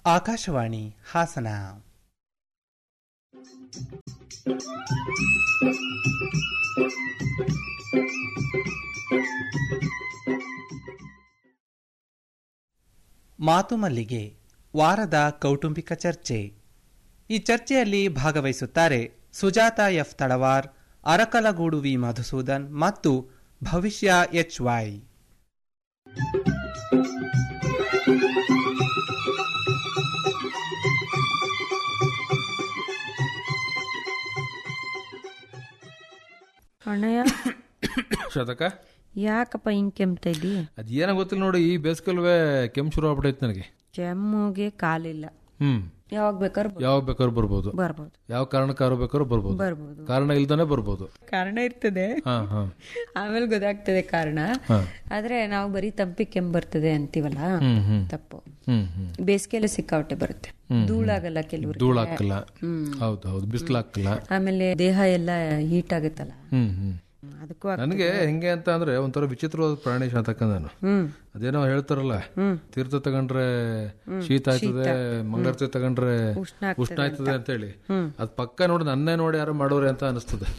ಆಕಾಶವಾಣಿ ಹಾಸನ ಮಾತು ಮಲ್ಲಿಗೆ ವಾರದ ಕೌಟುಂಬಿಕ ಚರ್ಚೆ ಈ ಚರ್ಚೆಯಲ್ಲಿ ಭಾಗವಹಿಸುತ್ತಾರೆ ಸುಜಾತ ಎಫ್ ತಳವಾರ್ ಅರಕಲಗೂಡು ವಿ ಮಧುಸೂದನ್ ಮತ್ತು ಭವಿಷ್ಯ ಎಚ್ ವೈ ಅಣ್ಣಯ್ಯ ಶತಕ ಯಾಕಪ್ಪ ಹಿಂಗ್ ಕೆಮ್ತಾ ಇದ್ದಿ ಅದೇನೋ ಗೊತ್ತಿಲ್ಲ ನೋಡಿ ಈ ಬೇಸಿಗೆಲ್ವೇ ಕೆಮ್ಮು ಶುರು ಆಗ್ಬಿಟ್ಟೈತೆ ನನಗೆ ಕೆಮ್ಮಿಗೆ ಕಾಲಿಲ್ಲ ಹ್ಮ್ ಯಾವಾಗ ಬೇಕಾದ್ರೂ ಬ- ಯಾವಾಗ ಬೇಕಾದ್ರೂ ಬರ್ಬೋದು ಬರ್ಬೋದು ಯಾವ ಕಾರಣಕ್ಕಾದ್ರೂ ಬೇಕಾದ್ರೂ ಬರ್ಬೋದು ಬರ್ಬೋದು ಕಾರಣ ಇಲ್ದಾನೆ ಬರ್ಬೋದು ಕಾರಣ ಇರ್ತದೆ ಹಾ ಹಾ ಆಮೇಲೆ ಗೊತ್ತಾಗ್ತದೆ ಕಾರಣ ಆದ್ರೆ ನಾವು ಬರೀ ತಂಪಿ ಕೆಮ್ಮು ಬರ್ತದೆ ಅಂತೀವಲ್ಲ ಹ್ಮ್ ಹ್ಮ್ ತಪ್ಪು ಹ್ಮ್ ಹ್ಮ್ ಬೇಸಿಗೆಲ್ಲ ಸಿಕ್ಕಾವಟ್ಟೆ ಬರುತ್ತೆ ಧೂಳಾಗಲ್ಲ ಕೆಲವ್ರಿಗೆ ಧೂಳು ಹಾಕಲ್ಲ ಹೌದು ಹೌದು ಬಿಸಿಲು ಹಾಕಲ್ಲ ಆಮೇಲೆ ದೇಹ ಎಲ್ಲ ಹೀಟ್ ಆಗುತ್ತಲ್ಲ ಹ್ಮ್ ಹ್ಮ್ ಅದಕ್ಕೂ ಆಗ್- ನನಗೆ ಹೆಂಗೆ ಅಂತ ಅಂದ್ರೆ ಒಂಥರ ವಿಚಿತ್ರವಾದ ಪ್ರಾಣಿ ಶಾತಕ ನಾನು ಹ್ಮ್ ಅದೇನೋ ಹೇಳ್ತಾರಲ್ಲ ತೀರ್ಥ ತಗೊಂಡ್ರೆ ಶೀತ ಆಯ್ತದೆ ಮಂಗಳಾರತಿ ತಗೊಂಡ್ರೆ ಉಷ್ಣ ಉಷ್ಣ ಆಯ್ತದೆ ಅಂತೇಳಿ ಅದ್ ಪಕ್ಕ ನೋಡಿ ನನ್ನೇ ನೋಡಿ ಯಾರು ಮಾಡೋರೆ ಅಂತ ಅನಿಸ್ತದೆ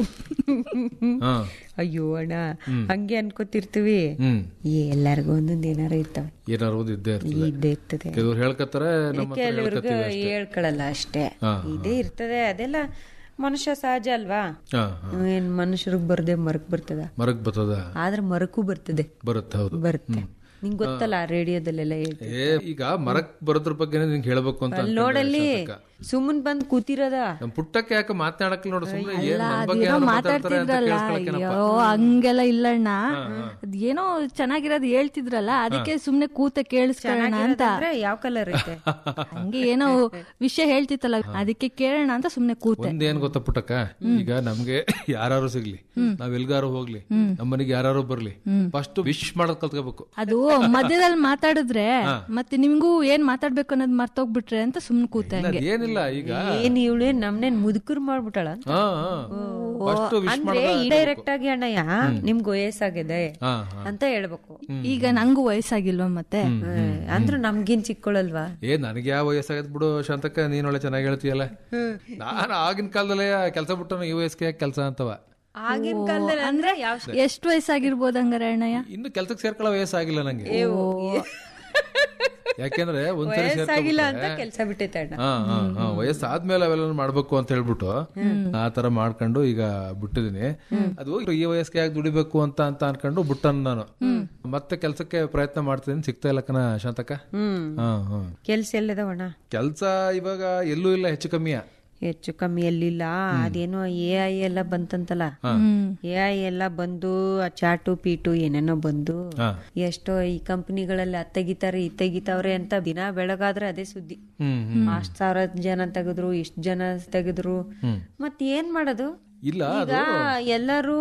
ಹಾ ಅಯ್ಯೋ ಅಣ್ಣ ಹಂಗೆ ಅನ್ಕೋತಿರ್ತೀವಿ ಹ್ಮ್ ಏ ಎಲ್ಲಾರ್ಗು ಒಂದೊಂದ್ ಏನಾರ ಇರ್ತವೆ ಏನಾರು ಒಂದು ಇದ್ದೇ ಇರ್ತದೆ ಇದ್ದೇ ಇರ್ತದೆ ಕೆಲವ್ರು ಹೇಳ್ಕತ್ತಾರೆ ನಮ್ಮ ಹತ್ರ ಕೆಲವ್ರಿಗೆ ಹೇಳ್ಕೊಳಲ್ಲ ಅಷ್ಟೇ ಇದೇ ಇರ್ತದೆ ಅದೆಲ್ಲ ಮನುಷ್ಯ ಸಹಜ ಅಲ್ವಾ ಹಾ ಏನ್ ಮನುಷ್ಯರಿಗೆ ಬರ್ದೆ ಮರಕ್ ಬರ್ತದ ಮರಕ್ ಬರ್ತದ ಆದ್ರೆ ಮರಕ್ಕೂ ಬರ್ತದೆ ಬರುತ್ತೆ ಹೌದು ಬರುತ್ತೆ ನಿಂಗ್ ಗೊತ್ತಲ್ಲ ರೇಡಿಯೋದಲ್ಲೆಲ್ಲ ಹೇಳ್ತಾರೆ ಏ ಈಗ ಮರಕ್ ಬರೋದ್ರ ಬಗ್ಗೆ ನಿಂಗೆ ಹೇಳ್ಬೇಕು ಅಂತ ಅಲ್ಲಿ ನೋಡಲ್ಲಿ ಸುಮ್ಮನ್ ಬಂದ್ ಕೂತಿರೋದ ನಮ್ ಪುಟ್ಟಕ್ಕೆ ಯಾಕೆ ಮಾತನಾಡಕ್ ನೋಡು ಸುಮ್ನೆ ಏನ್ ನನ್ ಬಗ್ಗೆ ಯಾರೋ ಮಾತಾಡ್ತಾರೆ ಅಂತ ಕೇಳಿಸ್ಕೊಳಕ್ಕೇನಪ್ಪ ಅಯ್ಯೋ ಹಂಗೆಲ್ಲ ಇಲ್ಲಣ್ಣ ಅದೇನೋ ಚೆನ್ನಾಗಿರೋದು ಹೇಳ್ತಿದ್ರಲ್ಲ ಅದಕ್ಕೆ ಸುಮ್ನೆ ಕೂತೆ ಕೇಳಿಸ್ಕೊಳ್ಳೋಣ ಅಂತ ಅಂದ್ರೆ ಯಾವ ಕಲರ್ ಐತೆ ಹಂಗೆ ಏನೋ ವಿಷಯ ಹೇಳ್ತಿತ್ತಲ್ಲ ಅದಕ್ಕೆ ಕೇಳೋಣ ಅಂತ ಸುಮ್ನೆ ಕೂತೆ ಒಂದ್ ಏನ್ ಗೊತ್ತಾ ಪುಟ್ಟಕ್ಕ ಈಗ ನಮ್ಗೆ ಯಾರು ಸಿಗ್ಲಿ ನಾವ್ ಎಲ್ಗಾರು ಹೋಗ್ಲಿ ನಮ್ಮನೆಗೆ ಯಾರು ಬರ್ಲಿ ಫಸ್ಟ್ ವಿಶ್ ಮಾಡೋದ್ ಕಲ್ತ್ಕೋಬೇಕು ಅದು ಮಧ್ಯದಲ್ಲಿ ಮಾತಾಡಿದ್ರೆ ಮತ್ತೆ ನಿಮ್ಗೂ ಏನ್ ಮಾತಾಡ್ಬೇಕು ಅನ್ನೋದು ಮರ್ತೋಗ್ಬಿಟ್ರೆ ಅಂತ ಸುಮ್ನೆ ಕೂತೆ ಹಂಗೆ ಏನಿಲ್ಲ ಈಗ ಏನ್ ಇವಳು ನಮ್ನೇನ್ ಮುದುಕರು ಮಾಡ್ಬಿಟ್ಟಾಳ ಹಾ ಹಾ ಫಸ್ಟ್ ವಿಶ್ ಅಂದ್ರೆ ಡೈರೆಕ್ಟ್ ಆಗಿ ಅಣ್ಣಯ್ಯ ನಿಮ್ಗ್ ವಯಸ್ಸಾಗಿದೆ ಹಾ ಹಾ ಅಂತ ಹೇಳ್ಬೇಕು ಈಗ ನಂಗೂ ವಯಸ್ಸಾಗಿಲ್ವಾ ಮತ್ತೆ ಅಂದ್ರೆ ನಮ್ಗಿನ್ ಚಿಕ್ಕೊಳಲ್ವಾ ಏ ನನಗೆ ಯಾವ ವಯಸ್ಸಾಗತ್ ಬಿಡು ಶಾಂತಕ್ಕ ನೀನ್ ಒಳ್ಳೆ ಚೆನ್ನಾಗಿ ಹೇಳ್ತೀಯಲ್ಲ ನಾನು ಆಗಿನ ಕಾಲದಲ್ಲೇ ಕೆಲಸ ಬಿಟ್ಟು ಈ ವಯಸ್ಸಿಗೆ ಕೆಲಸ ಅಂತವ ಆಗಿನ ಕಾಲದಲ್ಲಿ ಅಂದ್ರೆ ಯಾವ ಎಷ್ಟು ವಯಸ್ಸಾಗಿರ್ಬೋದು ಹಂಗಾರೆ ಅಣ್ಣಯ್ಯ ಇನ್ನು ಕೆಲ್ಸಕ್ಕೆ ಸೇರ್ಕೊಳ್ಳೋ ವಯಸ್ಸಾಗಿಲ್ಲ ನಂಗೆ ಯಾಕೆಂದ್ರೆ ಒಂದ್ಸರಿ ವಯಸ್ಸಾಗಿಲ್ಲ ಅಂತ ಸೇರ್ಕೊಂಡ್ಬಿಟ್ರೆ ಕೆಲ್ಸ ಬಿಟ್ಟೈತೆ ಅಣ್ಣ ಹಾ ಹಾ ಹಾ ವಯಸ್ಸಾದ್ಮೇಲೆ ಅವೆಲ್ಲ ಮಾಡ್ಬೇಕು ಅಂತ ಹೇಳ್ಬಿಟ್ಟು ಆ ತರ ಮಾಡ್ಕೊಂಡು ಈಗ ಬಿಟ್ಟಿದೀನಿ ಅದು ಈ ವಯಸ್ಸಿಗೆ ಯಾಕೆ ದುಡಿಬೇಕು ಅಂತ ಅಂತ ಅನ್ಕೊಂಡು ಬಿಟ್ಟನ್ ನಾನು ಮತ್ತೆ ಕೆಲ್ಸಕ್ಕೆ ಪ್ರಯತ್ನ ಮಾಡ್ತಿದ್ದೀನಿ ಸಿಗ್ತಾ ಇಲ್ಲ ಕಣ ಶಾಂತಕ ಹ್ಮ್ ಹಾ ಹಾ ಕೆಲ್ಸ ಎಲ್ಲದವಣ್ಣ ಕೆಲ್ಸ ಇವಾಗ ಎಲ್ಲೂ ಇಲ್ಲ ಹೆಚ್ಚು ಕಮ್ಮಿಯ ಹೆಚ್ಚು ಕಮ್ಮಿ ಎಲ್ಲಿಲ್ಲ ಅದೇನೋ ಎ ಐ ಎಲ್ಲ ಬಂತಂತಲ್ಲ ಎ ಐ ಎಲ್ಲ ಬಂದು ಆ ಚಾಟು ಪೀಟು ಏನೇನೋ ಬಂದು ಹಾ. ಎಷ್ಟೋ ಈ ಕಂಪನಿಗಳಲ್ಲಿ ಅದ್ ತೆಗಿತಾರೆ ಇದ್ ತೆಗಿತಾವ್ರೆ ಅಂತ ದಿನ ಬೆಳಗಾದ್ರೆ ಅದೇ ಸುದ್ದಿ ಹ್ಮ್ ಅಷ್ಟ್ ಸಾವಿರ ಜನ ತೆಗೆದ್ರು ಇಷ್ಟ್ ಜನ ತೆಗೆದ್ರು ಮತ್ ಏನ್ ಮಾಡೋದು ಇಲ್ಲ ಈಗ ಎಲ್ಲರೂ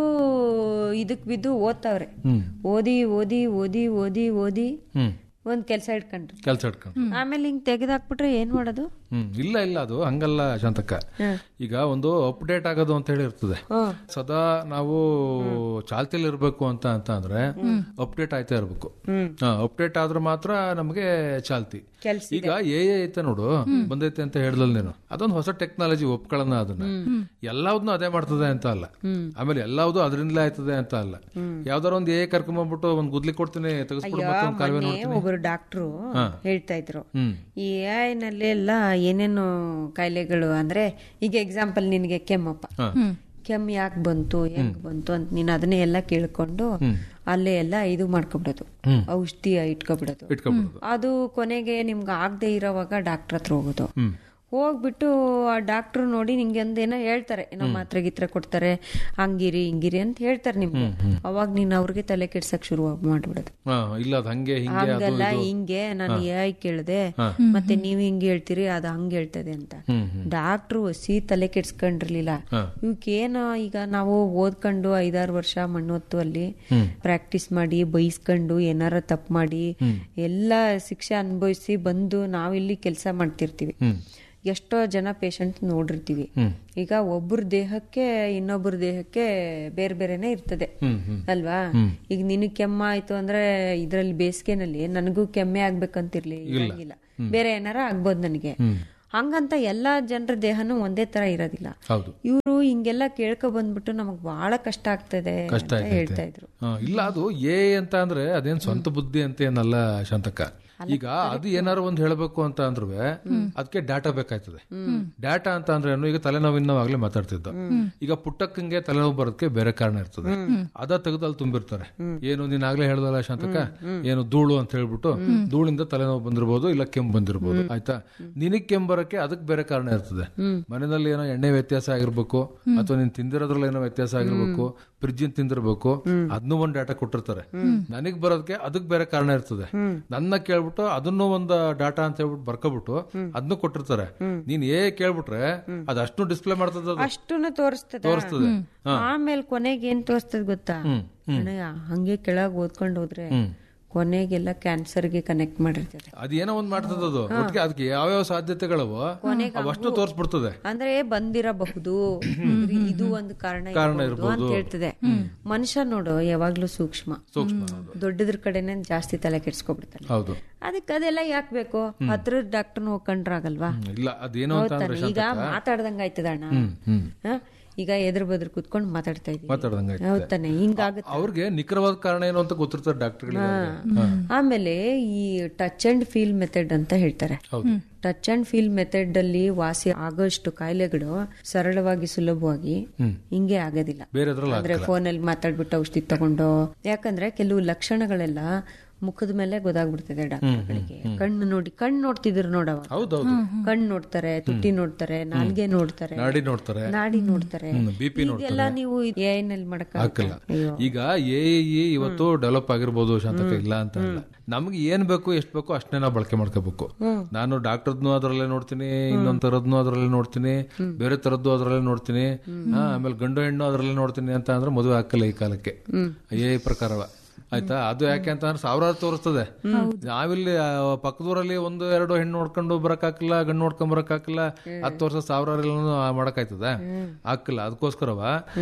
ಇದಕ್ ಬಿದ್ದು ಓದ್ತಾವ್ರೆ ಹ್ಮ್ ಓದಿ ಓದಿ ಓದಿ ಓದಿ ಓದಿ ಹ್ಮ್ ಒಂದ್ ಕೆಲ್ಸ ಇಟ್ಕೊಂಡ್ರು ಕೆಲ್ಸ ಇಟ್ಕೊಂಡು ಆಮೇಲೆ ಹಿಂಗ್ ತೆಗೆದಾಕ್ಬಿಟ್ರೆ ಏನ್ ಮಾಡೋದು ಹ್ಮ್ ಇಲ್ಲ ಇಲ್ಲ ಅದು ಹಂಗಲ್ಲ ಶಾಂತಕ್ಕ ಈಗ ಒಂದು ಅಪ್ಡೇಟ್ ಆಗೋದು ಅಂತ ಹೇಳಿ ಇರ್ತದೆ ಸದಾ ನಾವು ಚಾಲ್ತಿಯಲ್ಲಿ ಇರ್ಬೇಕು ಅಂತ ಅಂತ ಅಂದ್ರೆ ಅಪ್ಡೇಟ್ ಆಯ್ತಾ ಇರ್ಬೇಕು ಅಪ್ಡೇಟ್ ಆದ್ರೆ ಮಾತ್ರ ನಮಗೆ ಚಾಲ್ತಿ ಕೆಲ್ಸ ಈಗ ಎ ಐತೆ ನೋಡು ಬಂದೈತೆ ಅಂತ ಹೇಳ್ದಲ್ ನೀನು ಅದೊಂದು ಹೊಸ ಟೆಕ್ನಾಲಜಿ ಒಪ್ಕೊಳ್ಳೋಣ ಅದನ್ನ ಎಲ್ಲಾವ್ದನ್ನು ಅದೇ ಮಾಡ್ತದೆ ಅಂತ ಅಲ್ಲ ಆಮೇಲೆ ಎಲ್ಲಾವ್ದು ಅದರಿಂದಲೇ ಆಯ್ತದೆ ಅಂತ ಅಲ್ಲ ಯಾವ್ದಾರ ಒಂದ್ ಎ ಕರ್ಕೊಂಡ್ಬಂದ್ಬಿಟ್ಟು ಒಂದ್ ಗುದ್ಲಿ ಕೊಡ್ತೀನಿ ತೆಗೆಸ್ಬಿಟ್ಟು ಮತ್ತೆ ಒಂದ್ ಕಾಲುವೆ ಮೊನ್ನೆ ನೋಡ್ತೀನಿ ಒಬ್ರು ಡಾಕ್ಟ್ರು ಹೇಳ್ತಾ ಇದ್ರು ಹ್ಮ್ ಈ ಎ ನಲ್ಲೆಲ್ಲ ಏನೇನು ಕಾಯಿಲೆಗಳು ಅಂದ್ರೆ ಈಗ ಎಕ್ಸಾಂಪಲ್ ನಿನಗೆ ಕೆಮ್ಮಪ್ಪ ಕೆಮ್ಮು ಯಾಕೆ ಬಂತು ಹೆಂಗ್ ಬಂತು ಅಂತ ನೀನ್ ಅದನ್ನೇ ಎಲ್ಲ ಕೇಳ್ಕೊಂಡು ಅಲ್ಲೇ ಎಲ್ಲ ಇದು ಮಾಡ್ಕೊಬಿಡೋದು ಔಷಧಿ ಇಟ್ಕೊಬಿಡೋದು ಇಟ್ಕೊಂಡ್ಬಿಡೋದು ಅದು ಕೊನೆಗೆ ನಿಮ್ಗೆ ಆಗದೆ ಇರೋವಾಗ ಡಾಕ್ಟರ್ ಹತ್ರ ಹೋಗೋದು ಹೋಗ್ಬಿಟ್ಟು ಆ ಡಾಕ್ಟರ್ ನೋಡಿ ನಿಂಗೆ ಒಂದೇನೋ ಹೇಳ್ತಾರೆ ಏನೋ ಮಾತ್ರೆ ಗಿತ್ರೆ ಕೊಡ್ತಾರೆ ಹಂಗಿರಿ ಹಿಂಗಿರಿ ಅಂತ ಹೇಳ್ತಾರೆ ನಿಮ್ಗೆ ಅವಾಗ ನೀನ್ ಅವ್ರಿಗೆ ತಲೆ ಕೆಡ್ಸಕ್ ಶುರು ಮಾಡ್ಬಿಡೋದು ಹಾ ಇಲ್ಲ ಅದು ಹಂಗೆ ಹಿಂಗೆ ಅದು ಹಂಗಲ್ಲ ಹಿಂಗೆ ನಾನು ಏ ಕೇಳ್ದೆ ಮತ್ತೆ ನೀವ್ ಹಿಂಗ್ ಹೇಳ್ತೀರಿ ಅದು ಹಂಗ್ ಹೇಳ್ತದೆ ಅಂತ ಡಾಕ್ಟ್ರು ಸಿ ತಲೆ ಕೆಡ್ಸ್ಕೊಂಡಿರ್ಲಿಲ್ಲ ಇವಕ್ಕೇನ ಈಗ ನಾವು ಓದ್ಕೊಂಡು ಐದಾರು ವರ್ಷ ಮಣ್ಣೊತ್ತು ಅಲ್ಲಿ ಪ್ರಾಕ್ಟೀಸ್ ಮಾಡಿ ಬೈಸ್ಕೊಂಡು ಏನಾರ ತಪ್ಪು ಮಾಡಿ ಎಲ್ಲ ಶಿಕ್ಷೆ ಅನುಭವಿಸಿ ಬಂದು ನಾವಿಲ್ಲಿ ಕೆಲಸ ಮಾಡ್ತಿರ್ತೀವಿ ಎಷ್ಟೋ ಜನ ಪೇಷಂಟ್ ನೋಡಿರ್ತೀವಿ ಈಗ ಒಬ್ಬರ ದೇಹಕ್ಕೆ ಇನ್ನೊಬ್ಬರ ದೇಹಕ್ಕೆ ಬೇರೆ ಬೇರೆನೆ ಇರ್ತದೆ ಅಲ್ವಾ ಈಗ ನಿನಗ್ ಕೆಮ್ಮ ಆಯ್ತು ಅಂದ್ರೆ ಇದ್ರಲ್ಲಿ ಬೇಸಿಗೆನಲ್ಲಿ ನನಗೂ ಕೆಮ್ಮೆ ಆಗ್ಬೇಕಂತಿರ್ಲಿ ಇರಂಗಿಲ್ಲ ಬೇರೆ ಏನಾರ ಆಗ್ಬೋದು ನನಗೆ ಹಂಗಂತ ಎಲ್ಲಾ ಜನರ ದೇಹನೂ ಒಂದೇ ತರ ಇರೋದಿಲ್ಲ ಹೌದು ಇವರು ಹಿಂಗೆಲ್ಲ ಕೇಳ್ಕೊ ಬಂದ್ಬಿಟ್ಟು ನಮಗ್ ಬಹಳ ಕಷ್ಟ ಆಗ್ತದೆ ಕಷ್ಟ ಅಂತ ಆಗೈತೆ. ಹೇಳ್ತಾ ಇದ್ರು ಹಾ, ಇಲ್ಲ ಅದು ಎ ಅಂತ ಅಂದ್ರೆ ಅದೇನ್ ಸ್ವಂತ ಬುದ್ಧಿ ಅಂತ ಏನಲ್ಲ ಶಾಂತಕ್ಕ ಈಗ ಅದು ಏನಾರು ಒಂದ್ ಹೇಳ್ಬೇಕು ಅಂತ ಅಂದ್ರೂ ಅದಕ್ಕೆ ಡಾಟಾ ಬೇಕಾಯ್ತದೆ ಡಾಟಾ ಅಂತ ಅಂದ್ರೆ ಏನು ಈಗ ತಲೆನೋವಿನ ನಾವು ಆಗ್ಲೇ ಮಾತಾಡ್ತಿದ್ದ ಈಗ ಪುಟ್ಟಕ್ಕಂಗೆ ತಲೆನೋವು ಬರೋದಕ್ಕೆ ಬೇರೆ ಕಾರಣ ಇರ್ತದೆ ಅದ ತೆಗೆದು ಅಲ್ಲಿ ತುಂಬಿರ್ತಾರೆ ಏನು ನೀನ್ ಆಗ್ಲೇ ಹೇಳ್ದಲ್ಲ ಶಾಂತಕ್ಕ ಏನು ಧೂಳು ಅಂತ ಹೇಳ್ಬಿಟ್ಟು ಧೂಳಿಂದ ತಲೆನೋವು ಬಂದಿರ್ಬೋದು ಇಲ್ಲ ಕೆಮ್ಮು ಬಂದಿರ್ಬೋದು ಆಯ್ತಾ ನಿನಗ್ ಕೆಮ್ಮು ಬರಕ್ಕೆ ಅದಕ್ಕೆ ಬೇರೆ ಕಾರಣ ಇರ್ತದೆ ಮನೆಯಲ್ಲಿ ಏನೋ ಎಣ್ಣೆ ವ್ಯತ್ಯಾಸ ಆಗಿರ್ಬೇಕು ಅಥವಾ ನೀನ್ ತಿಂದಿರೋದ್ರಲ್ಲಿ ಏನೋ ವ್ಯತ್ಯಾಸ ಆಗಿರ್ಬೇಕು ಫ್ರಿಜ್ ತಿಂದಿರ್ಬೇಕು ಅದನ್ನು ಒಂದ್ ಡಾಟಾ ಕೊಟ್ಟಿರ್ತಾರೆ ನನಗ್ ಬರೋದಕ್ಕೆ ಅದಕ್ ಬೇರೆ ಕಾರಣ ಇರ್ತದೆ ನನ್ನ ಕೇಳ್ಬಿಟ್ಟು ಅದನ್ನು ಒಂದು ಡಾಟಾ ಅಂತ ಹೇಳ್ಬಿಟ್ಟು ಬರ್ಕೊಬಿಟ್ಟು ಅದನ್ನು ಕೊಟ್ಟಿರ್ತಾರೆ ನೀನ್ ಏ ಕೇಳ್ಬಿಟ್ರೆ ಅದಷ್ಟು ಡಿಸ್ಪ್ಲೇ ಮಾಡ್ತದ ಅದು ಅಷ್ಟನ್ನು ತೋರಿಸ್ತದ ತೋರಿಸ್ತದೆ ಆಮೇಲೆ ಕೊನೆಗೆ ಏನ್ ತೋರಿಸ್ತದ ಗೊತ್ತಾ ಅಣ್ಣಯ್ಯ ಹಂಗೆ ಕೆಳಗ್ ಓದ್ಕೊಂಡು ಹೋದ್ರೆ ಕೊನೆಗೆಲ್ಲ ಕ್ಯಾನ್ಸರ್ಗೆ ಕನೆಕ್ಟ್ ಮಾಡಿರ್ತದೆ ಅದೇನೋ ಒಂದ್ ಮಾಡ್ತದ ಅದು ಒಟ್ಟಿಗೆ ಅದಕ್ಕೆ ಯಾವ್ಯಾವ ಸಾಧ್ಯತೆಗಳವೋ ಅವಷ್ಟು ತೋರಿಸ್ಬಿಡ್ತದೆ ಅಂದ್ರೆ ಬಂದಿರಬಹುದು ಇದು ಒಂದು ಕಾರಣ ಕಾರಣ ಇರ್ಬೋದು ಅಂತ ಹೇಳ್ತದೆ ಮನುಷ್ಯ ನೋಡು ಯಾವಾಗ್ಲೂ ಸೂಕ್ಷ್ಮ ಸೂಕ್ಷ್ಮ ಹೌದು. ದೊಡ್ಡದ್ರ ಕಡೆನೆ ಜಾಸ್ತಿ ತಲೆ ಕೆಡ್ಸ್ಕೊಬಿಡ್ತಾನೆ ಹೌದು ಅದಕ್ಕೆ ಅದೆಲ್ಲ ಯಾಕೆ ಬೇಕು ಹತ್ರದ ಡಾಕ್ಟರ್ ಹೋಗ್ಕೊಂಡ್ರಾಗಲ್ವಾ ಹ್ಮ್, ಇಲ್ಲ ಅದೇನು ಅಂತ ಅಂದ್ರೆ ಹೌದಾನೆ? ಈಗ ಮಾತಾಡ್ದಂಗ ಆಯ್ತದ ಅಣ್ಣ ಹ? ಈಗ ಎದುರು ಬದ್ರ ಕುತ್ಕೊಂಡು ಮಾತಾಡ್ತಾ ಇದೀವಿ ಮಾತಾಡ್ದಂಗೆ ಆಯ್ತು. ಹೌದಾನೆ ಹಿಂಗಾಗುತ್ತೆ ಅವ್ರಿಗೆ ನಿಖರವಾದ ಕಾರಣ ಏನು ಅಂತ ಗೊತ್ತಿರ್ತಾರೆ ಡಾಕ್ಟರ್ಗಳಿಗೆ ಆಮೇಲೆ ಈ ಟಚ್ ಅಂಡ್ ಫೀಲ್ ಮೆಥಡ್ ಅಂತ ಹೇಳ್ತಾರೆ ಹೌದು ಟಚ್ ಅಂಡ್ ಫೀಲ್ ಮೆಥಡ್ ಅಲ್ಲಿ ವಾಸಿ ಆಗೋಷ್ಟು ಕಾಯಿಲೆಗಳು ಸರಳವಾಗಿ ಸುಲಭವಾಗಿ ಹಿಂಗೆ ಆಗೋದಿಲ್ಲ ಬೇರೆ ಅದ್ರಲ್ಲಿ ಅಂದ್ರೆ ಫೋನಲ್ಲಿ ಮಾತಾಡ್ಬಿಟ್ಟು ಔಷಧಿ ತಗೊಂಡು ಯಾಕಂದ್ರೆ ಕೆಲವು ಲಕ್ಷಣಗಳೆಲ್ಲ ಮುಖದ ಮೇಲೆ ಗೊತ್ತಾಗ್ಬಿಡ್ತದೆ ಡಾಕ್ಟರ್ಗಳಿಗೆ ಕಣ್ಣು ನೋಡಿ ಕಣ್ಣು ನೋಡ್ತಿದ್ರು ನೋಡವ ಹೌದೌದು ಕಣ್ಣು ನೋಡ್ತಾರೆ ತುಟಿ ನೋಡ್ತಾರೆ ನಾಲ್ಗೆ ನೋಡ್ತಾರೆ ನಾಡಿ ನೋಡ್ತಾರೆ ನಾಡಿ ನೋಡ್ತಾರೆ ಬಿ ಪಿ ಇದೆಲ್ಲ ನೀವು ಏನಲ್ಲಿ ಮಾಡಕ್ ಹಾಕಲ್ಲ ಈಗ ಎ ಇ ಇವತ್ತು ಡೆವಲಪ್ ಆಗಿರ್ಬೋದು ಶಾಂತಕ ಇಲ್ಲ ಅಂತ ಅಲ್ಲ ನಮ್ಗೆ ಏನ್ ಬೇಕು ಎಷ್ಟ್ ಬೇಕು ಅಷ್ಟನ್ನೇ ನಾವು ಬಳಕೆ ಮಾಡ್ಕೋಬೇಕು ನಾನು ಡಾಕ್ಟರ್ದ್ನು ಅದ್ರಲ್ಲೇ ನೋಡ್ತೀನಿ ಇನ್ನೊಂದ್ ತರದ್ನು ಅದ್ರಲ್ಲೇ ನೋಡ್ತೀನಿ ಬೇರೆ ತರದ್ದು ಅದ್ರಲ್ಲೇ ನೋಡ್ತೀನಿ ಹಾ, ಆಮೇಲೆ ಗಂಡು ಹೆಣ್ಣು ಅದ್ರಲ್ಲೇ ನೋಡ್ತೀನಿ ಅಂತ ಅಂದ್ರೆ ಮದುವೆ ಹಾಕಲ್ಲ ಈ ಕಾಲಕ್ಕೆ ಎ ಪ್ರಕಾರವ ಆಯ್ತಾ ಅದು ಯಾಕೆ ಅಂತ ಅಂದ್ರೆ ಸಾವಿರಾರು ತೋರಿಸ್ತದೆ ನಾವಿಲ್ಲಿ ಆ, ಪಕ್ಕದೂರಲ್ಲಿ ಒಂದು ಎರಡು ಹೆಣ್ಣು ನೋಡ್ಕೊಂಡು ಬರಕ್ಕಾಗಲ್ಲ ಗಂಡು ನೋಡ್ಕೊಂಡ್ ಬರಕ್ಕಾಗಲ್ಲ ಹತ್ತು ವರ್ಷ ಸಾವಿರಾರು ಮಾಡಕ್ಕಾಯ್ತದ ಹಾಕಿಲ್ಲ ಅದಕ್ಕೋಸ್ಕರವ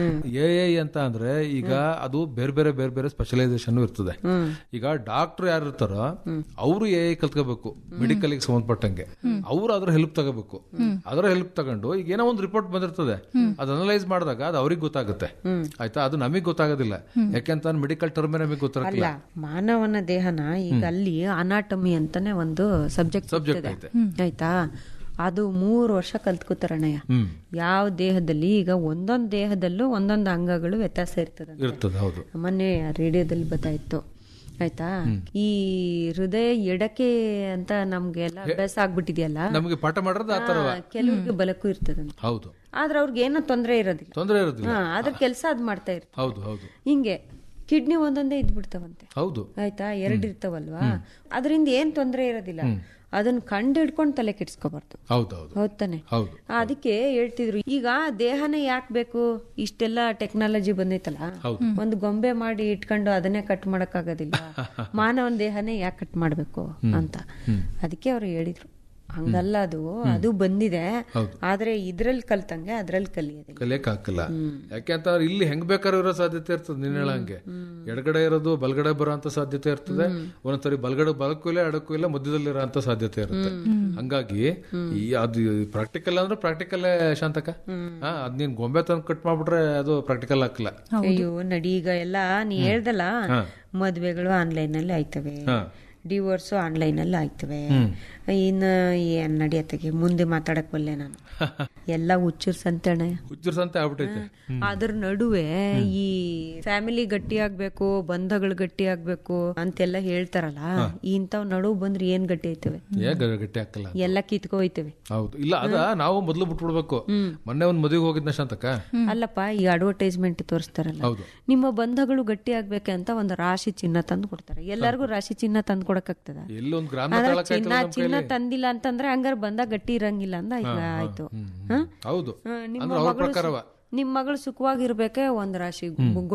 ಎ ಐ ಅಂತ ಅಂದ್ರೆ ಈಗ ಅದು ಬೇರೆ ಬೇರೆ ಬೇರೆ ಬೇರೆ ಸ್ಪೆಷಲೈಸೇಷನ್ ಇರ್ತದೆ ಈಗ ಡಾಕ್ಟರ್ ಯಾರು ಇರ್ತಾರೋ ಅವರು ಎ ಐ ಕಲ್ತ್ಕೋಬೇಕು ಮೆಡಿಕಲ್ ಗೆ ಸಂಬಂಧಪಟ್ಟಂಗೆ ಅವ್ರು ಅದ್ರ ಹೆಲ್ಪ್ ತಗೋಬೇಕು ಅದರ ಹೆಲ್ಪ್ ತಗೊಂಡು ಈಗ ಏನೋ ಒಂದು ರಿಪೋರ್ಟ್ ಬಂದಿರ್ತದೆ ಅದು ಅನಲೈಸ್ ಮಾಡಿದಾಗ ಅದು ಅವ್ರಿಗೆ ಗೊತ್ತಾಗುತ್ತೆ ಆಯ್ತಾ ಅದು ನಮಗೆ ಗೊತ್ತಾಗೋದಿಲ್ಲ ಯಾಕೆಂತ ಮೆಡಿಕಲ್ ಟರ್ಮೇ ನಮಗೆ ಗೊತ್ತಿರಕ್ಕಿಲ್ಲ ಅಲ್ಲ ಮಾನವನ ದೇಹನ ಈಗ ಅಲ್ಲಿ ಅನಾಟಮಿ ಅಂತಾನೆ ಒಂದು ಸಬ್ಜೆಕ್ಟ್ ಸಬ್ಜೆಕ್ಟ್ ಐತೆ ಆಯ್ತಾ ಅದು ಮೂರು ವರ್ಷ ಕಲ್ತ್ಕೋತಾರಣ್ಣಯ್ಯ ಹ್ಮ್ ಯಾವ ದೇಹದಲ್ಲಿ ಈಗ ಒಂದೊಂದ್ ದೇಹದಲ್ಲೂ ಒಂದೊಂದು ಅಂಗಗಳು ವ್ಯತ್ಯಾಸ ಇರ್ತದೆ ಇರ್ತದೆ ಹೌದು ಮೊನ್ನೆ ರೇಡಿಯೋದಲ್ಲಿ ಗೊತ್ತಾಯ್ತು ಆಯ್ತಾ ಈ ಹೃದಯ ಎಡಕೆ ಅಂತ ನಮ್ಗೆಲ್ಲ ಅಭ್ಯಾಸ ಆಗ್ಬಿಟ್ಟಿದ್ಯಲ್ಲ ನಮಗೆ ಪಾಠ ಮಾಡೋದು ಆ ತರ ಕೆಲವ್ರಿಗೆ ಬಲಕ್ಕೂ ಇರ್ತದಂತೆ ಹೌದು ಆದ್ರೆ ಅವ್ರಿಗೆ ಏನೋ ತೊಂದರೆ ಇರೋದಿಲ್ಲ ತೊಂದರೆ ಇರೋದಿಲ್ಲ ಹಾ ಅದ್ರ ಕೆಲಸ ಅದ್ ಮಾಡ್ತಾ ಇರ್ತಾರೆ ಹೌದು ಹೌದು ಹಿಂಗೆ ಕಿಡ್ನಿ ಒಂದೊಂದೇ ಇದ್ಬಿಡ್ತಾವಂತೆ ಹೌದು ಆಯ್ತಾ ಎರಡು ಇರ್ತಾವಲ್ವಾ ಅದರಿಂದ ಏನ್ ತೊಂದರೆ ಇರೋದಿಲ್ಲ ಅದನ್ನ ಕಂಡು ಹಿಡ್ಕೊಂಡು ತಲೆ ಕೆಡ್ಸ್ಕೋಬಾರ್ದು ಹೌದು ಹೌದು ಹೌದ್ ತಾನೆ ಹೌದು ಅದಕ್ಕೆ ಹೇಳ್ತಿದ್ರು ಈಗ ದೇಹನೇ ಯಾಕೆ ಬೇಕು ಇಷ್ಟೆಲ್ಲ ಟೆಕ್ನಾಲಜಿ ಬಂದೈತಲ್ಲ ಹೌದು. ಒಂದು ಗೊಂಬೆ ಮಾಡಿ ಇಟ್ಕೊಂಡು ಅದನ್ನೇ ಕಟ್ ಮಾಡಕ್ ಆಗೋದಿಲ್ಲ ಮಾನವನ ದೇಹನೇ ಯಾಕೆ ಕಟ್ ಮಾಡ್ಬೇಕು ಅಂತ ಅದಕ್ಕೆ ಅವ್ರು ಹೇಳಿದ್ರು ಹಂಗಲ್ಲ ಅದು ಅದು ಬಂದಿದೆ ಆದ್ರೆ ಇದ್ರಲ್ಲಿ ಕಲ್ತಂಗೆ ಅದ್ರಲ್ಲಿ ಕಲಿಯೋದಿಲ್ಲ ಕಲಿಯಕ್ ಹಾಕಲ್ಲ ಯಾಕೆ ಅಂತ ಅಂದ್ರೆ ಇಲ್ಲಿ ಹೆಂಗ್ ಬೇಕಾದ್ರೂ ಇರೋ ಸಾಧ್ಯತೆ ಇರ್ತದೆ ನೀನ್ ಹೇಳಂಗೆ ಎಡಗಡೆ ಇರೋದು ಬಲಗಡೆ ಬರೋ ಅಂತ ಸಾಧ್ಯತೆ ಇರ್ತದೆ ಒಂದೊಂದ್ಸರಿ ಬಲಗಡೆ ಬಲಕ್ಕೂ ಇಲ್ಲ ಎಡಕ್ಕೂ ಇಲ್ಲ ಮಧ್ಯದಲ್ಲಿ ಇರೋ ಸಾಧ್ಯತೆ ಇರುತ್ತೆ ಹಂಗಾಗಿ ಈ ಅದು ಪ್ರಾಕ್ಟಿಕಲ್ ಅಂದ್ರೆ ಪ್ರಾಕ್ಟಿಕಲ್ ಶಾಂತಕ ಹಾ ಅದ್ ನೀನ್ ಗೊಂಬೆ ತಂದು ಕಟ್ ಮಾಡ್ಬಿಟ್ರೆ ಅದು ಪ್ರಾಕ್ಟಿಕಲ್ ಹಾಕಲ್ಲ ಅಯ್ಯೋ ನಡಿ ಈಗ ಎಲ್ಲ ನೀ ಹೇಳ್ದಲ್ಲ ಮದ್ವೆಗಳು ಆನ್ಲೈನ್ ಅಲ್ಲಿ ಆಯ್ತವೆ ಹಾ. ಡಿವೋರ್ಸು ಆನ್ಲೈನ್ ಅಲ್ಲಿ ಆಯ್ತವೆ ಇನ್ನು ಏನ್ ನಡಿಯತ್ತಗೆ ಮುಂದೆ ಮಾತಾಡಕ್ ಬಲ್ಲೆ ನಾನು ಎಲ್ಲ ಹುಚ್ಚರ್ ಸಂತಣ ಹುಚ್ಚರ್ಸಂತೆ ಆಗ್ಬಿಟ್ಟೈತೆ ಅದ್ರ ನಡುವೆ ಈ ಫ್ಯಾಮಿಲಿ ಗಟ್ಟಿ ಆಗ್ಬೇಕು ಬಂಧಗಳು ಗಟ್ಟಿ ಆಗ್ಬೇಕು ಅಂತೆಲ್ಲ ಹೇಳ್ತಾರಲ್ಲ ಇಂಥವ್ ನಡುವು ಬಂದ್ರೆ ಏನ್ ಗಟ್ಟಿ ಆಯ್ತವೆ ಏ ಗ- ಗಟ್ಟಿ ಹಾಕಲ್ಲ ಎಲ್ಲ ಕಿತ್ಕೊ ಹೋಯ್ತವೆ ಹೌದು ಇಲ್ಲ ಅದ ನಾವು ಮೊದ್ಲು ಬಿಟ್ಬಿಡ್ಬೇಕು ಮೊನ್ನೆ ಒಂದ್ ಮದುವೆಗೆ ಹೋಗಿದ್ನ ಶಾಂತಕ ಅಲ್ಲಪ್ಪ ಈ ಅಡ್ವರ್ಟೈಸ್ಮೆಂಟ್ ತೋರಿಸ್ತಾರಲ್ಲ ಹೌದು ನಿಮ್ಮ ಬಂಧಗಳು ಗಟ್ಟಿ ಆಗ್ಬೇಕಂತ ಒಂದು ರಾಶಿ ಚಿನ್ನ ತಂದು ಕೊಡ್ತಾರೆ ಎಲ್ಲರಿಗೂ ರಾಶಿ ಚಿನ್ನ ತಂದು ಕೊಡಕ್ಕಾಗ್ತದ ಎಲ್ಲಿ ಒಂದ್ ಗ್ರಾಮ ಆದ್ರೆ ತಾಳಕ್ ಚಿನ್ನ ಚಿನ್ನ ತಂದಿಲ್ಲ ಅಂತಂದ್ರೆ ಹಂಗಾರ ಬಂದ ಗಟ್ಟಿ ಇರಂಗಿಲ್ಲ ಅಂದ ಈಗ ಆಯ್ತು ಹ? ಹೌದು ಹ, ನಿಮ್ಮ ಅಂದ್ರೆ ಅವ್ರ ಮಗಳು ಪ್ರಕಾರವ ನಿಮ್ ಮಗಳು ಸುಖವಾಗಿರ್ಬೇಕೆ ಒಂದ್ ರಾಶಿ ಗೋಲ್ಡ್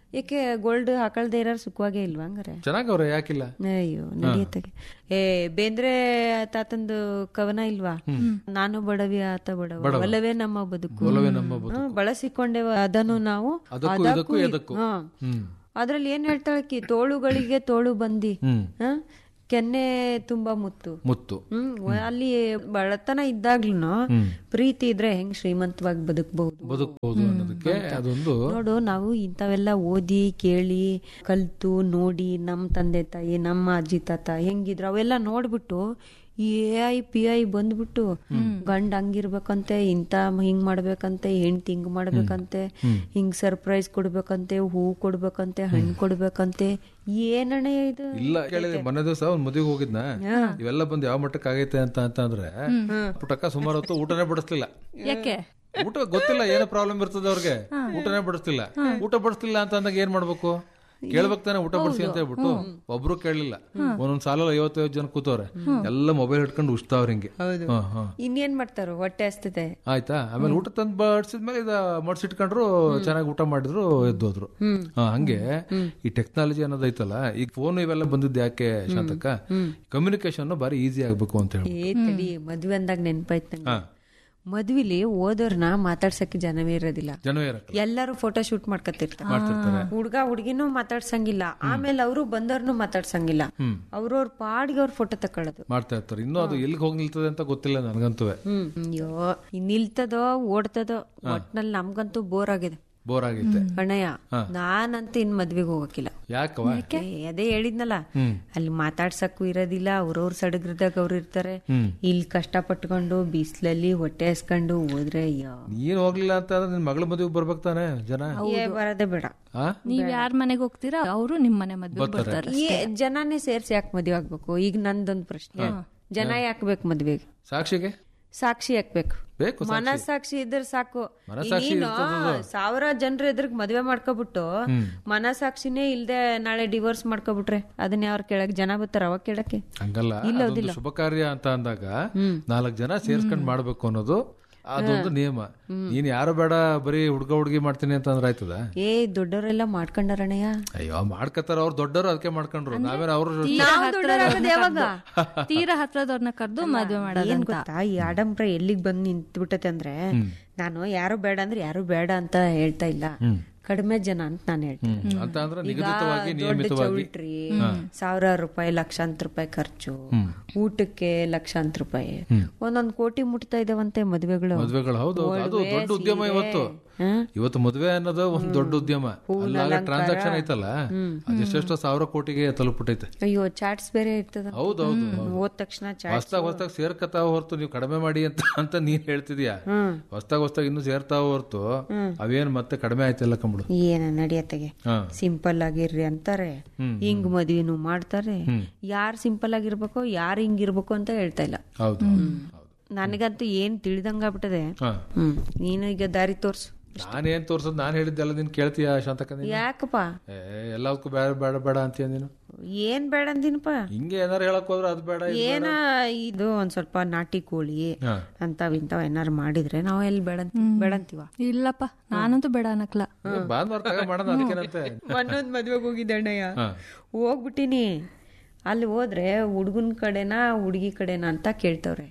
ಏಕೆ ಗೋಲ್ಡ್ ಹಾಕಳ್ದೆ ಇರೋರು ಸುಖವಾಗೇ ಇಲ್ವಾ ಹಂಗಾರೆ ಚೆನ್ನಾಗವ್ರೆ ಯಾಕಿಲ್ಲ ಅಯ್ಯೋ ನಡೆಯತ್ತಾಗೆ ಏ ಬೇಂದ್ರೆ ತಾತಂದು ಕವನ ಇಲ್ವಾ ನಾನು ಬಡವಿ ಆತ ಬಡವ ಒಲವೇ ನಮ್ಮ ಬದುಕು ಹ್ಮ್, ಬಳಸಿಕೊಂಡೆವ ಅದನ್ನು ನಾವು ಅದಕ್ಕೂ ಇದಕ್ಕೂ ಇದ್- ಎದಕ್ಕೂ. ಹಾ. ಹ್ಮ್ ಅದ್ರಲ್ಲಿ ಏನ್ ಹೇಳ್ತಾಳಕಿ ತೋಳುಗಳಿಗೆ ತೋಳು ಬಂದಿ ಹ್ಮ್ ಹ? ಕೆನ್ನೆ ತುಂಬಾ ಮುತ್ತು ಮುತ್ತು ಹ್ಮ್ ವ- ಅಲ್ಲಿ ಬಡತನ ಇದ್ದಾಗ್ಲೂ ಪ್ರೀತಿ ಇದ್ರೆ ಹೆಂಗ್ ಶ್ರೀಮಂತವಾಗಿ ಬದುಕಬಹುದು ಬದುಕಬಹುದು ಅನ್ನೋದಕ್ಕೆ ಅದೊಂದು ನೋಡು ನಾವು ಇಂಥವೆಲ್ಲ ಓದಿ ಕೇಳಿ ಕಲ್ತು ನೋಡಿ ನಮ್ ತಂದೆ ತಾಯಿ ನಮ್ಮ ಅಜ್ಜಿ ತಾತ ಹೆಂಗಿದ್ರು ಅವೆಲ್ಲ ನೋಡ್ಬಿಟ್ಟು ಈ ಎ ಐ ಪಿ ಐ ಬಂದ್ಬಿಟ್ಟು ಗಂಡ ಹಂಗಿರ್ಬೇಕಂತೆ ಇಂತ ಹಿಂಗ್ ಮಾಡ್ಬೇಕಂತೆ ಹೆಂಡ್ತಿ ಹಿಂಗ್ ಮಾಡ್ಬೇಕಂತೆ ಹಿಂಗ್ ಸರ್ಪ್ರೈಸ್ ಕೊಡ್ಬೇಕಂತೆ ಹೂ ಕೊಡ್ಬೇಕಂತೆ ಹಣ್ಣು ಕೊಡ್ಬೇಕಂತೆ ಏನಣ್ಣ ಇದು ಇಲ್ಲ ಕೇಳಿದೆ ಮೊನ್ನೆ ದಿವಸ ಒಂದ್ ಮದುವೆಗೆ ಹೋಗಿದ್ನ ಇವೆಲ್ಲ ಬಂದು ಯಾವ ಮಟ್ಟಕ್ಕೆ ಆಗೈತೆ ಅಂತ ಅಂತ ಅಂದ್ರೆ ಪುಟಕ್ಕ ಸುಮಾರು ಹೊತ್ತು ಊಟನೇ ಬಡಿಸ್ಲಿಲ್ಲ ಯಾಕೆ ಊಟ ಗೊತ್ತಿಲ್ಲ ಏನೋ ಪ್ರಾಬ್ಲಮ್ ಇರ್ತದೆ ಅವ್ರಿಗೆ ಊಟನೇ ಬಡಿಸ್ತಿಲ್ಲ ಊಟ ಬಡಿಸ್ತಿಲ್ಲ ಅಂತ ಅಂದಾಗ ಏನ್ ಮಾಡ್ಬೇಕು ಕೇಳ್ಬೇಕು ತಾನೆ ಊಟ ಬಡಿಸಿ ಅಂತ ಹೇಳ್ಬಿಟ್ಟು ಒಬ್ರು ಕೇಳಲಿಲ್ಲ ಒಂದೊಂದ್ ಸಾಲ ಐವತ್ತೈವತ್ತು ಜನ ಕೂತವ್ರೆ ಎಲ್ಲ ಮೊಬೈಲ್ ಹಿಡ್ಕೊಂಡು ಉಷ್ತಾವ್ರ ಹಿಂಗೆ ಹಾ, ಹಾ. ಇನ್ನೇನ್ ಮಾಡ್ತಾರೋ ಹೊಟ್ಟೆ ಹಸ್ತದೆ ಆಯ್ತಾ ಆಮೇಲೆ ಊಟ ತಂದು ಬಡಿಸಿದ್ಮೇಲೆ ಇದ ಮಡ್ಸಿಟ್ಕೊಂಡ್ರು ಚೆನ್ನಾಗಿ ಊಟ ಮಾಡಿದ್ರು ಎದ್ದೋದ್ರು ಹಾ, ಹಂಗೆ ಈ ಟೆಕ್ನಾಲಜಿ ಅನ್ನೋದೈತಲ್ಲ ಈಗ ಫೋನ್ ಇವೆಲ್ಲ ಬಂದಿದ್ದು ಯಾಕೆ ಶಾಂತಕ್ಕ ಕಮ್ಯುನಿಕೇಶನ್ ಬಾರಿ ಈಸಿ ಆಗ್ಬೇಕು ಅಂತ ಹೇಳಿ ಏ ತಡಿ ಮದ್ವೆ ಅಂದಾಗ ನೆನ್ಪಾಯ್ತು ನಂಗೆ ಹಾ ಮದ್ವಿಲಿ ಓದೋರ್ನ ಮಾತಾಡ್ಸಕ್ಕೆ ಜನವೇ ಇರೋದಿಲ್ಲ ಜನವೇ ಇರಕ್ಕೆ ಎಲ್ಲರೂ ಫೋಟೋ ಶೂಟ್ ಮಾಡ್ಕೊತಿರ್ತಾರೆ ಮಾಡ್ತಿರ್ತಾರೆ ಹುಡ್ಗ ಹುಡ್ಗಿನೂ ಮಾತಾಡ್ಸಂಗಿಲ್ಲ ಆಮೇಲೆ ಅವರು ಬಂದವ್ರನ್ನು ಮಾತಾಡ್ಸಂಗಿಲ್ಲ ಅವ್ರವ್ರ ಪಾಡಿಗೆ ಅವ್ರ ಫೋಟೋ ತಕೊಳ್ಳೋದು ಮಾಡ್ತಾ ಇರ್ತಾರೆ ಇನ್ನೂ ಅದು ಎಲ್ಲಿಗೆ ಹೋಗಿ ನಿಲ್ತದೆ ಅಂತ ಗೊತ್ತಿಲ್ಲ ನನಗಂತೂ ಹ್ಮ್ ಅಯ್ಯೋ ಇನ್ ನಿಲ್ತದೋ ಓಡ್ತದೋ ಒಟ್ನಲ್ಲಿ ನಮ್ಗಂತೂ ಬೋರ್ ಆಗಿದೆ ಬೋರ್ ಆಗೈತೆ ಅಣ್ಣಯ್ಯ ನಾನಂತೂ ಇನ್ ಮದ್ವೆಗೆ ಹೋಗಕ್ಕಿಲ್ಲ ಯಾಕವ ಏ, ಅದೇ ಹೇಳಿದ್ನಲ್ಲ ಅಲ್ಲಿ ಮಾತಾಡ್ಸಕ್ಕೂ ಇರೋದಿಲ್ಲ ಅವ್ರವ್ರ ಸಡಗರದಾಗ ಅವ್ರು ಇರ್ತಾರೆ ಇಲ್ಲಿ ಕಷ್ಟ ಪಟ್ಕೊಂಡು ಬಿಸ್ಲಲ್ಲಿ ಹೊಟ್ಟೆ ಹಸ್ಕೊಂಡು ಹೋದ್ರೆ ಅಯ್ಯೋ ನೀನ್ ಹೋಗ್ಲಿಲ್ಲ ಅಂತ ಅಂದ್ರೆ ನಿನ್ ಮಗಳ ಮದುವೆಗೆ ಬರ್ಬೇಕು ತಾನೆ ಜನ ಏ ಬರೋದೇ ಬೇಡ ಆ ನೀವ್ ಯಾರ ಮನೆಗೆ ಹೋಗ್ತೀರಾ ಅವರು ನಿಮ್ ಮನೆ ಮದ್ವೆ ಬರ್ತಾರೆ ಈ ಜನನೇ ಸೇರ್ಸಿ ಯಾಕೆ ಮದ್ವೆ ಆಗ್ಬೇಕು ಈಗ ನಂದೊಂದು ಪ್ರಶ್ನೆ ಜನ ಯಾಕೆ ಬೇಕು ಮದ್ವೆಗೆ ಸಾಕ್ಷಿಗೆ ಸಾಕ್ಷಿ ಹಾಕ್ಬೇಕು ಬೇಕು ಮನಸ್ಸಾಕ್ಷಿ ಇದ್ರೆ ಸಾಕು ಮನಸ್ಸಾಕ್ಷಿ ನೀನು ಸಾವಿರ ಜನರ ಎದುರಿಗೆ ಮದ್ವೆ ಮಾಡ್ಕೊಬಿಟ್ಟು ಮನಸ್ಸಾಕ್ಷಿನೇ ಇಲ್ದೆ ನಾಳೆ ಡಿವೋರ್ಸ್ ಮಾಡ್ಕೊಬಿಟ್ರೆ ಅದನ್ನ ಯಾರು ಕೇಳಕ್ ಜನ ಬರ್ತಾರ ಅವಾಗ ಕೇಳಕ್ಕೆ ಹಂಗಲ್ಲ ಅದೊಂದು ಶುಭ ಕಾರ್ಯ ಅಂತ ಅಂದಾಗ ನಾಲ್ಕು ಜನ ಸೇರ್ಸ್ಕೊಂಡ್ ಮಾಡ್ಬೇಕು ಅನ್ನೋದು ಅದೊಂದು ನಿಯಮ ನೀನ್ ಯಾರು ಬೇಡ ಬರೀ ಹುಡ್ಗ ಹುಡ್ಗಿ ಮಾಡ್ತೀನಿ ಅಂತ ಅಂದ್ರೆ ಆಯ್ತದ ಏ ದೊಡ್ಡವರೆಲ್ಲ ಮಾಡ್ಕೊಂಡಾರಣ್ಣಯ್ಯ ಅಯ್ಯೋ ಮಾಡ್ಕತ್ತಾರ ಅವ್ರು ದೊಡ್ಡವರು ಅದಕ್ಕೆ ಮಾಡ್ಕೊಂಡ್ರು ನಾವೇನ ಅವ್ರ ನಾವು ದೊಡ್ಡವರಾಗೋದು ಯಾವಾಗ ತೀರಾ ಹತ್ರದವ್ರನ್ನ ಕರೆದು ಮದ್ವೆ ಏನ್ ಮಾಡೋದಂತ ಗೊತ್ತಾ ಈ ಆಡಂಬರ ಎಲ್ಲಿಗ್ ಬಂದ್ ನಿಂತ್ಬಿಟ್ಟತೆ ಅಂದ್ರೆ ನಾನು ಯಾರು ಬೇಡ ಅಂದ್ರೆ ಯಾರು ಬೇಡ ಅಂತ ಹೇಳ್ತಾ ಇಲ್ಲ ಕಡಿಮೆ ಜನ ಅಂತ ನಾನು ಹೇಳ್ತೀನಿ ಅಂತ ಅಂದ್ರೆ ಈಗ ನಿಗದಿತವಾಗಿ ದೊಡ್ಡ ನಿಯಮಿತವಾಗಿ ಚೌಲ್ಟ್ರಿ ಸಾವಿರಾರು ರೂಪಾಯಿ ಲಕ್ಷಾಂತರ ರೂಪಾಯಿ ಖರ್ಚು ಊಟಕ್ಕೆ ಲಕ್ಷಾಂತರ ರೂಪಾಯಿ ಒಂದೊಂದ್ ಕೋಟಿ ಮುಟ್ತಾ ಇದಾವಂತೆ ಮದ್ವೆಗಳು ಮದ್ವೆಗಳು ಹೌದು ಹೌದು. ಅದು ದೊಡ್ಡ ಉದ್ಯಮ ಇವತ್ತು ಇವತ್ತು ಮದ್ವೆ ಅನ್ನೋದು ಒಂದ್ ದೊಡ್ಡ ಉದ್ಯಮ ಅಲ್ಲಾಗ ಟ್ರಾನ್ಸಾಕ್ಷನ್ ಐತಲ್ಲ ಅದೆಷ್ಟೆಷ್ಟೋ ಸಾವಿರ ಕೋಟಿಗೆ ತಲುಪಿಟ್ಟೈತೆ ಅಯ್ಯೋ ಚಾಟ್ಸ್ ಬೇರೆ ಇರ್ತದ ಹೌದೌದು ಹೋದ ತಕ್ಷಣ ಚಾಟ್ ಹೊಸ್ತಾಗ ಹೊಸ್ತಾಗ ಸೇರ್ಕತಾವ ಹೊರ್ತು ನೀವು ಕಡಿಮೆ ಮಾಡಿ ಅಂತ ಅಂತ ನೀನ್ ಹೇಳ್ತಿದ್ಯಾ ಹೊಸ್ತಾಗ ಹೊಸ್ತಾಗ ಇನ್ನು ಸೇರ್ತಾವ ಹೊರ್ತು ಅವೇನ್ ಮತ್ತೆ ಕಡಿಮೆ ಆಯ್ತಿಲ್ಲ ಕಂಬಿಡು ಏನ ನಡೆಯತ್ತಗೆ ಹಾ ಸಿಂಪಲ್ ಆಗಿರ್ರಿ ಅಂತಾರೆ ಹಿಂಗ್ ಮದ್ವಿನೂ ಮಾಡ್ತಾರೆ ಯಾರ್ ಸಿಂಪಲ್ ಆಗಿರ್ಬೇಕು ಯಾರ್ ಹಿಂಗಿರ್ಬೇಕು ಅಂತ ಹೇಳ್ತಾ ಇಲ್ಲ ಹೌದು ಹೌದು ನನಗಂತೂ ಏನ್ ತಿಳಿದಂಗಾಗ್ಬಿಟ್ಟದೆ ಹಾ ಹ್ಮ್ ನೀನು ಈಗ ದಾರಿ ತೋರ್ಸು ನಾನೇನ್ ತೋರ್ಸದ್ ನಾನ್ ಹೇಳಿದ್ದೆಲ್ಲ ನೀನ್ ಕೇಳ್ತೀಯ ಶಾಂತಕ ನೀನು ಯಾಕಪ್ಪ ಏ ಎಲ್ಲದಕ್ಕೂ ಬೇಡ ಬೇಡ ಬೇಡ ಅಂತೀಯ ನೀನು ಏನ್ ಬೇಡ ಅಂದಿನಪ್ಪ ಹಿಂಗೆ ಏನಾರು ಹೇಳಕ್ ಹೋದ್ರೆ ಅದ್ ಬೇಡ ಇದ್ ಏನ ಇದು ಒಂದ್ ಸ್ವಲ್ಪ ನಾಟಿ ಕೋಳಿ ಹಾ. ಅಂತಾವ್ ಇಂತಾವ್ ಏನಾರು ಮಾಡಿದ್ರೆ ನಾವ್ ಎಲ್ಲಿ ಬೇಡ ಬೇಡ ಅಂತೀವ ಇಲ್ಲಪ್ಪ ನಾನಂತೂ ಬೇಡ ಅನ್ನಕ್ಲ ಏ, ಭಾನುವಾರ ತಗ ಮಾಡೋಣ ಅದಕ್ಕೇನಂತೆ ಒಂದೊಂದ್ ಮದ್ವೆಗೆ ಹೋಗಿದ್ದೆ ಅಣ್ಣಯ್ಯ ಹಾ. ಹೋಗ್ಬಿಟ್ಟಿನಿ ಅಲ್ಲಿ ಹೋದ್ರೆ ಹುಡ್ಗನ್ ಕಡೆನಾ ಹುಡುಗಿ ಕಡೆನಾ ಅಂತ ಕೇಳ್ತವ್ರೆ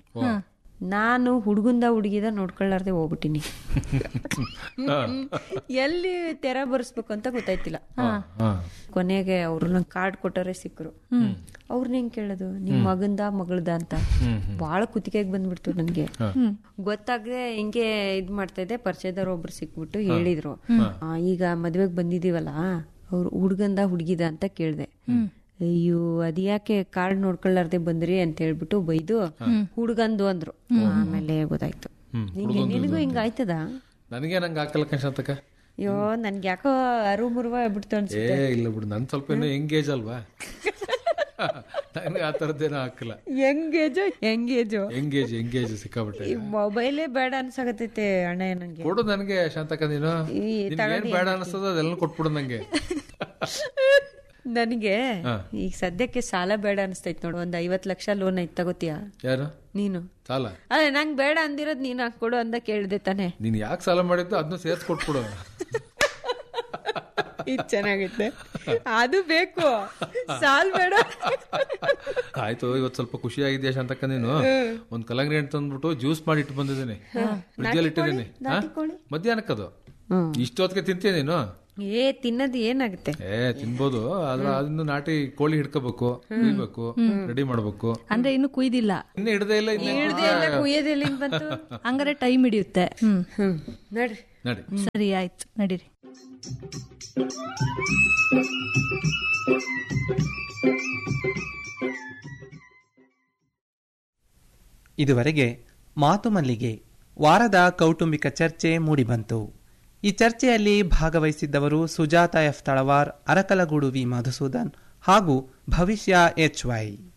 ನಾನು ಹುಡ್ಗುಂದ ಹುಡುಗಿದ ನೋಡ್ಕೊಳ್ಳಾರ್ದೆ ಹೋಗ್ಬಿಟ್ಟಿನಿ ಎಲ್ಲಿ ತೆರ ಬರ್ಸ್ಬೇಕು ಅಂತ ಗೊತ್ತಾಯ್ತಿಲ್ಲ ಹಾ ಕೊನೆಗೆ ಅವ್ರು ನಂಗೆ ಕಾರ್ಡ್ ಕೊಟ್ಟರೆ ಸಿಕ್ಕರು ಅವ್ರನ್ನ ಹೆಂಗ್ ಕೇಳೋದು ನಿಮ್ ಮಗಂದ ಮಗಳದ ಅಂತ ಬಾಳ ಕುತ್ತಿಗೆಗೆ ಬಂದ್ಬಿಡ್ತು ನನ್ಗೆ ಗೊತ್ತಾಗದೆ ಹಿಂಗೆ ಇದ್ ಮಾಡ್ತಾ ಇದ್ದೆ ಪರಿಚಯದವ್ರು ಒಬ್ರು ಸಿಕ್ಬಿಟ್ಟು ಹೇಳಿದ್ರು ಆ, ಈಗ ಮದ್ವೆಗ್ ಬಂದಿದೀವಲ್ಲ ಅವ್ರು ಹುಡ್ಗಂದ ಹುಡ್ಗಿದ ಅಂತ ಕೇಳ್ದೆ ಅಯ್ಯೋ ಅದ್ಯಾಕೆ ಕಾರ್ಡ್ ನೋಡ್ಕೊಳ್ಳಾರ್ದೆ ಬಂದ್ರಿ ಅಂತ ಹೇಳ್ಬಿಟ್ಟು ಬೈದು ಹುಡ್ಗಂದು ಅಂದ್ರು ಆಮೇಲೆ ಗೊತ್ತಾಯ್ತು ನಿಂಗೆ ನಿನಗೂ ಹಿಂಗ ಆಯ್ತದ ನನಗೆ ನಂಗೆ ಹಾಕಲ್ಲ ಕಣ್ಶಾಂತಕ ಅಯ್ಯೋ ನನ್ಗೆ ಯಾಕೋ ಅರು ಮುರುವ ಆಗ್ಬಿಡ್ತು ಅನ್ಸ ಏ ಇಲ್ಲ ಬಿಡು ನನ್ ಸ್ವಲ್ಪ ಇನ್ನೂ ಎಂಗೇಜ್ ಅಲ್ವಾ ನನಗೆ ಆ ಥರದ್ದೇನೋ ಹಾಕಲ್ಲ ಹೆಂಗೇಜು ಹೆಂಗೇಜು ಎಂಗೇಜ್ ಎಂಗೇಜ್ ಸಿಕ್ಕಾಬಿಟ್ಟೆ ಈ ಮೊಬೈಲೇ ಬೇಡ ಅನ್ಸಾಕತೈತೆ ಅಣ್ಣ ನಂಗೆ ಕೊಡು ನನಗೆ ಶಾಂತಕ ನೀನು ಈ ನಿನ್ಗೆ ಏನ್ ಬೇಡ ಅನಿಸ್ತದ ಅದೆಲ್ಲ ಕೊಟ್ಬಿಡು ನಂಗೆ ನನಗೆ ಈಗ ಸದ್ಯಕ್ಕೆ ಸಾಲ ಬೇಡ ಅನಿಸ್ತೈತ್ ನೋಡು ಒಂದ್ ಐವತ್ ಲಕ್ಷ ಲೋನ್ ಐತ್ ತಗೋತೀಯಾ ಯಾರು ನೀನು ಸಾಲ ಅದೇ ನಂಗೆ ಬೇಡ ಅಂದಿರೋದ್ ನೀನ್ ಹಾಕೊಡು ಅಂದ ಕೇಳ್ದೆ ತಾನೆ ನೀನ್ ಯಾಕೆ ಸಾಲ ಮಾಡಿದ್ದು ಅದನ್ನ ಸೇರ್ಸ್ ಕೊಟ್ಬಿಡು ಇದು ಚೆನ್ನಾಗೈತೆ ಅದು ಬೇಕು ಸಾಲ್ ಬೇಡ ಆಯ್ತು ಇವತ್ತು ಸ್ವಲ್ಪ ಖುಷಿಯಾಗಿದ್ಯಾ ಶಾಂತಕ್ಕ ನೀನು ಒಂದ್ ಕಲ್ಲಂಗಡಿ ಹಣ್ಣು ತಂದ್ಬಿಟ್ಟು ಜ್ಯೂಸ್ ಮಾಡಿ ಇಟ್ಟು ಬಂದಿದ್ದೀನಿ ಫ್ರಿಜ್ಜಲ್ಲಿ ಇಟ್ಟಿದ್ದೀನಿ ಹಾ? ಮಧ್ಯಾಹ್ನಕ್ಕದು ಇಷ್ಟೊತ್ತಿಗೆ ತಿಂತೀಯ ನೀನು ಏ ತಿನ್ನೋದು ಏನಾಗುತ್ತೆ ಏ ತಿನ್ಬೋದು ಆದ್ರೆ ಅದನ್ನು ನಾಟಿ ಕೋಳಿ ಹಿಡ್ಕೋಬೇಕು ಕುಯ್ಬೇಕು ರೆಡಿ ಮಾಡ್ಬೇಕು ಅಂದ್ರೆ ಇನ್ನು ಕುಯ್ದಿಲ್ಲ ಇನ್ನು ಹಿಡ್ದೇ ಇಲ್ಲ ಇನ್ನು ಕುಯ್ಯೋದೆಲ್ಲಿಂದ ಬಂತು ಹಂಗಾರೆ ಟೈಮ್ ಹಿಡಿಯುತ್ತೆ ಹ್ಮ್ ಹ್ಮ್ ನಡ್ರಿ ನಡಿ ಸರಿ ಆಯ್ತು ನಡೀರಿ ಇದುವರೆಗೆ ಮಾತು ಮಲ್ಲಿಗೆ ವಾರದ ಕೌಟುಂಬಿಕ ಚರ್ಚೆ ಮೂಡಿಬಂತು ಈ ಚರ್ಚೆಯಲ್ಲಿ ಭಾಗವಹಿಸಿದ್ದವರು ಸುಜಾತ ಎಫ್ ತಳವಾರ್ ಅರಕಲಗೂಡು ವಿ ಮಧುಸೂದನ್ ಹಾಗೂ ಭವಿಷ್ಯ ಎಚ್ ವೈ